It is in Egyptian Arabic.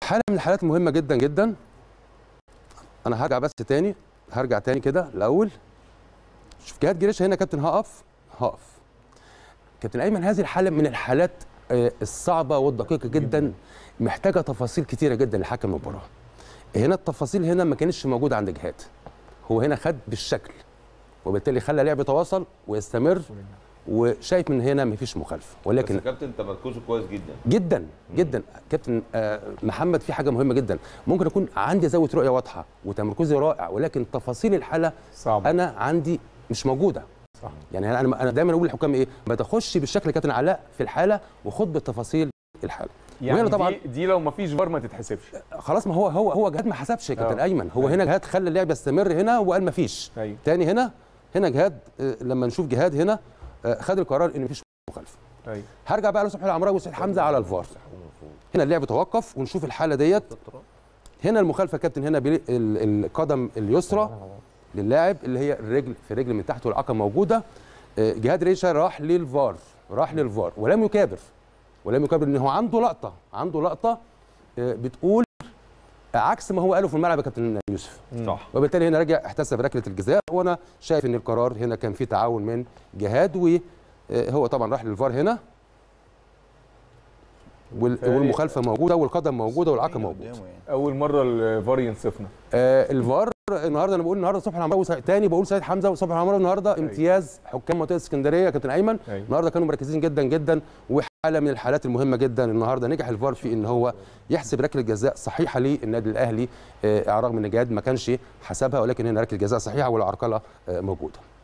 حاله من الحالات المهمه جدا جدا انا هرجع بس تاني هرجع تاني كده الاول شوف جهاد جريشه هنا يا كابتن هقف هقف كابتن ايمن هذه الحاله من الحالات آه، الصعبه والدقيقه جدا محتاجه تفاصيل كتيره جدا لحكم المباراه هنا التفاصيل هنا ما كانتش موجوده عند جهاد هو هنا خد بالشكل وبالتالي خلى لعب يتواصل ويستمر وشايف من هنا مفيش مخالفه بس ولكن يا كابتن تمركزه كويس جدا جدا جدا كابتن آه، محمد في حاجه مهمه جدا ممكن اكون عندي زاويه رؤيه واضحه وتمركزي رائع ولكن تفاصيل الحاله صعب انا عندي مش موجوده صح. يعني انا انا دايما اقول للحكام ايه ما تخش بالشكل كابتن علاء في الحاله وخد بالتفاصيل الحاله يعني وهنا طبعا دي, دي لو ما فيش فار ما تتحسبش خلاص ما هو هو هو جهاد ما حسبش يا كابتن آه. ايمن هو أيوة. هنا جهاد خلى اللعب يستمر هنا وقال ما فيش ايوه تاني هنا هنا جهاد آه، لما نشوف جهاد هنا آه، خد القرار ان مفيش مخالفه ايوه هرجع بقى لصبحي العمراوي وسيد حمزه على الفار هنا اللعب توقف ونشوف الحاله ديت هنا المخالفه يا كابتن هنا بال- ال- القدم اليسرى للاعب اللي هي الرجل في رجل من تحت والعقل موجوده آه، جهاد ريشه راح للفار راح للفار ولم يكابر ولم يكابر ان هو عنده لقطه عنده لقطه آه، بتقول عكس ما هو قاله في الملعب يا كابتن يوسف صح وبالتالي هنا رجع احتسب ركله الجزاء وانا شايف ان القرار هنا كان فيه تعاون من جهاد وهو طبعا راح للفار هنا وال- فهي- والمخالفه موجوده والقدم موجوده والعقل موجود اول مره الفار ينصفنا آه الفار النهارده انا بقول النهارده صبحي العمراوي وسا- تاني بقول سيد حمزه وصبحي العمراوي النهارده امتياز حكام منطقه اسكندريه يا كابتن ايمن أيوة. النهارده كانوا مركزين جدا جدا وحاله من الحالات المهمه جدا النهارده نجح الفار في ان هو يحسب ركله جزاء صحيحه للنادي الاهلي آه رغم ان جهاد ما كانش حسبها ولكن هنا ركله جزاء صحيحه والعرقله آه موجوده